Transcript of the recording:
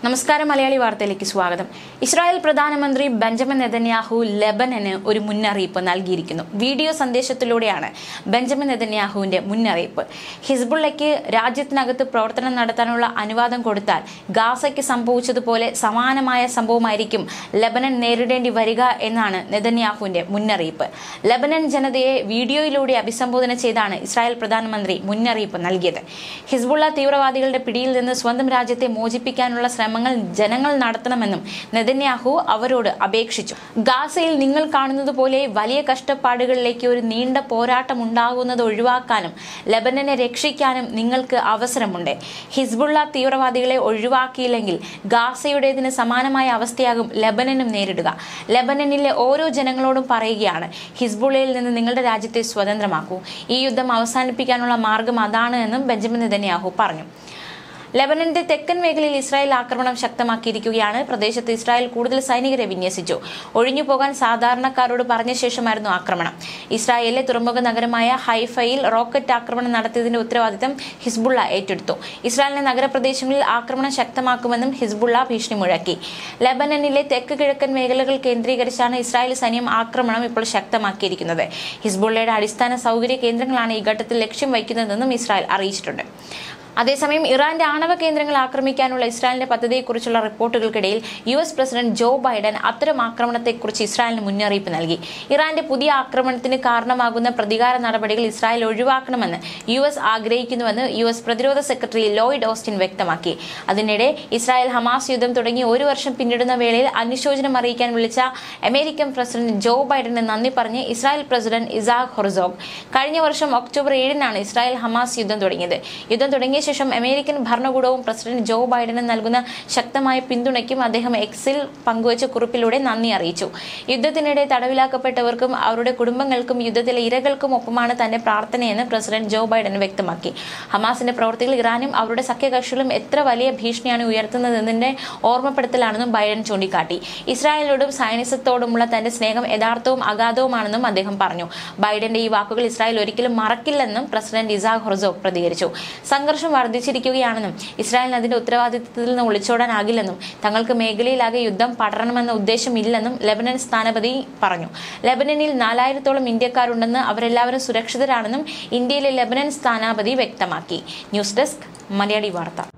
നമസ്കാരം മലയാളി വാർത്തയിലേക്ക് സ്വാഗതം ഇസ്രായേൽ പ്രധാനമന്ത്രി ബെഞ്ചമിൻ നെതന്യാഹു ലെബനന് ഒരു മുന്നറിയിപ്പ് നൽകിയിരിക്കുന്നു വീഡിയോ സന്ദേശത്തിലൂടെയാണ് ബെഞ്ചമിൻ നെതന്യാഹുവിന്റെ മുന്നറിയിപ്പ് ഹിസ്ബുള്ളയ്ക്ക് രാജ്യത്തിനകത്ത് പ്രവർത്തനം നടത്താനുള്ള അനുവാദം കൊടുത്താൽ ഗാസയ്ക്ക് സംഭവിച്ചതുപോലെ സമാനമായ സംഭവമായിരിക്കും ലെബനൻ നേരിടേണ്ടി വരിക എന്നാണ് നെതന്യാഹുവിന്റെ മുന്നറിയിപ്പ് ലെബനൻ ജനതയെ വീഡിയോയിലൂടെ അഭിസംബോധന ചെയ്താണ് ഇസ്രായേൽ പ്രധാനമന്ത്രി മുന്നറിയിപ്പ് നൽകിയത് ഹിസ്ബുള്ള തീവ്രവാദികളുടെ പിടിയിൽ നിന്ന് സ്വന്തം രാജ്യത്തെ മോചിപ്പിക്കാനുള്ള ശ്രമങ്ങൾ ജനങ്ങൾ നടത്തണമെന്നും നെതന്യാഹു അവരോട് അപേക്ഷിച്ചു ഗാസയിൽ നിങ്ങൾ കാണുന്നത് പോലെ വലിയ കഷ്ടപ്പാടുകളിലേക്ക് ഒരു നീണ്ട പോരാട്ടം ഉണ്ടാകുന്നത് ഒഴിവാക്കാനും ലബനനെ രക്ഷിക്കാനും നിങ്ങൾക്ക് അവസരമുണ്ട് ഹിസ്ബുള്ള തീവ്രവാദികളെ ഒഴിവാക്കിയില്ലെങ്കിൽ ഗാസയുടേതിന് സമാനമായ അവസ്ഥയാകും ലബനനും നേരിടുക ലബനനിലെ ഓരോ ജനങ്ങളോടും പറയുകയാണ് ഹിസ്ബുള്ളയിൽ നിന്ന് നിങ്ങളുടെ രാജ്യത്തെ സ്വതന്ത്രമാക്കൂ ഈ യുദ്ധം അവസാനിപ്പിക്കാനുള്ള മാർഗം അതാണ് എന്നും ബെഞ്ചമിൻ നെതന്യാഹു പറഞ്ഞു ലെബനന്റെ തെക്കൻ മേഖലയിൽ ഇസ്രായേൽ ആക്രമണം ശക്തമാക്കിയിരിക്കുകയാണ് പ്രദേശത്ത് ഇസ്രായേൽ കൂടുതൽ സൈനികരെ വിന്യസിച്ചു ഒഴിഞ്ഞു പോകാൻ സാധാരണക്കാരോട് പറഞ്ഞ ശേഷമായിരുന്നു ആക്രമണം ഇസ്രായേലിലെ തുറമുഖ നഗരമായ ഹൈഫയിൽ റോക്കറ്റ് ആക്രമണം നടത്തിയതിന്റെ ഉത്തരവാദിത്തം ഹിസ്ബുള്ള ഏറ്റെടുത്തു ഇസ്രായേലിലെ നഗരപ്രദേശങ്ങളിൽ ആക്രമണം ശക്തമാക്കുമെന്നും ഹിസ്ബുള്ള ഭീഷണി മുഴക്കി ലെബനനിലെ തെക്ക് കിഴക്കൻ മേഖലകൾ കേന്ദ്രീകരിച്ചാണ് ഇസ്രായേൽ സൈന്യം ആക്രമണം ഇപ്പോൾ ശക്തമാക്കിയിരിക്കുന്നത് ഹിസ്ബുള്ളയുടെ അടിസ്ഥാന സൗകര്യ കേന്ദ്രങ്ങളാണ് ഈ ഘട്ടത്തിൽ ലക്ഷ്യം വയ്ക്കുന്നതെന്നും ഇസ്രായേൽ അറിയിച്ചിട്ടുണ്ട് അതേസമയം ഇറാന്റെ ആണവ കേന്ദ്രങ്ങൾ ആക്രമിക്കാനുള്ള ഇസ്രായേലിന്റെ പദ്ധതിയെക്കുറിച്ചുള്ള റിപ്പോർട്ടുകൾക്കിടയിൽ U S president Joe Biden അത്തരം ആക്രമണത്തെക്കുറിച്ച് ഇസ്രായേലിന് മുന്നറിയിപ്പ് നൽകി ഇറാന്റെ പുതിയ ആക്രമണത്തിന് കാരണമാകുന്ന പ്രതികാര നടപടികൾ ഇസ്രായേൽ ഒഴിവാക്കണമെന്ന് യു എസ് ആഗ്രഹിക്കുന്നുവെന്ന് യു എസ് പ്രതിരോധ സെക്രട്ടറി ലോയിഡ് ഓസ്റ്റിൻ വ്യക്തമാക്കി അതിനിടെ ഇസ്രായേൽ ഹമാസ് യുദ്ധം തുടങ്ങി ഒരു വർഷം പിന്നിടുന്ന വേളയിൽ അനുശോചനം അറിയിക്കാൻ വിളിച്ച അമേരിക്കൻ പ്രസിഡന്റ് ജോ ബൈഡന് നന്ദി പറഞ്ഞ് ഇസ്രായേൽ പ്രസിഡന്റ് ഇസാഖ് ഹൊർസോഗ് കഴിഞ്ഞ വർഷം ഒക്ടോബർ ഏഴിനാണ് ഇസ്രായേൽ ഹമാസ് യുദ്ധം തുടങ്ങിയത് യുദ്ധം തുടങ്ങിയ ശേഷം അമേരിക്കൻ ഭരണകൂടവും പ്രസിഡന്റ് ജോ ബൈഡന് നൽകുന്ന ശക്തമായ പിന്തുണയ്ക്കും അദ്ദേഹം എക്സിൽ പങ്കുവച്ച കുറിപ്പിലൂടെ നന്ദി അറിയിച്ചു യുദ്ധത്തിനിടെ തടവിലാക്കപ്പെട്ടവർക്കും അവരുടെ കുടുംബങ്ങൾക്കും യുദ്ധത്തിലെ ഇരകൾക്കും ഒപ്പമാണ് തന്റെ പ്രാർത്ഥനയെന്ന് പ്രസിഡന്റ് ജോ ബൈഡൻ വ്യക്തമാക്കി ഹമാസിന്റെ പ്രവർത്തികൾ ഇറാനും അവരുടെ സഖ്യകക്ഷികളും എത്ര വലിയ ഭീഷണിയാണ് ഉയർത്തുന്നതെന്നതിന്റെ ഓർമ്മപ്പെടുത്തലാണെന്നും ബൈഡൻ ചൂണ്ടിക്കാട്ടി ഇസ്രായേലിനോടും സൈനിസത്തോടുമുള്ള തന്റെ സ്നേഹം യഥാർത്ഥവും അഗാധവുമാണെന്നും അദ്ദേഹം പറഞ്ഞു ബൈഡന്റെ ഈ വാക്കുകൾ ഇസ്രായേൽ ഒരിക്കലും മറക്കില്ലെന്നും പ്രസിഡന്റ് ഇസാഖ് ഹൊർസോഗ് പ്രതികരിച്ചു സംഘർഷം വർദ്ധിച്ചിരിക്കുകയാണെന്നും ഇസ്രായേലിന് അതിന്റെ ഉത്തരവാദിത്തത്തിൽ നിന്ന് ഒളിച്ചോടാനാകില്ലെന്നും തങ്ങൾക്ക് മേഖലയിലാകെ യുദ്ധം പടരണമെന്ന ഉദ്ദേശമില്ലെന്നും ലെബനൻ സ്ഥാനപതി പറഞ്ഞു ലെബനനിൽ നാലായിരത്തോളം ഇന്ത്യക്കാരുണ്ടെന്ന് അവരെല്ലാവരും സുരക്ഷിതരാണെന്നും ഇന്ത്യയിലെ ലെബനൻ സ്ഥാനാപതി വ്യക്തമാക്കി ന്യൂസ് ഡെസ്ക് മലയാളി വാർത്ത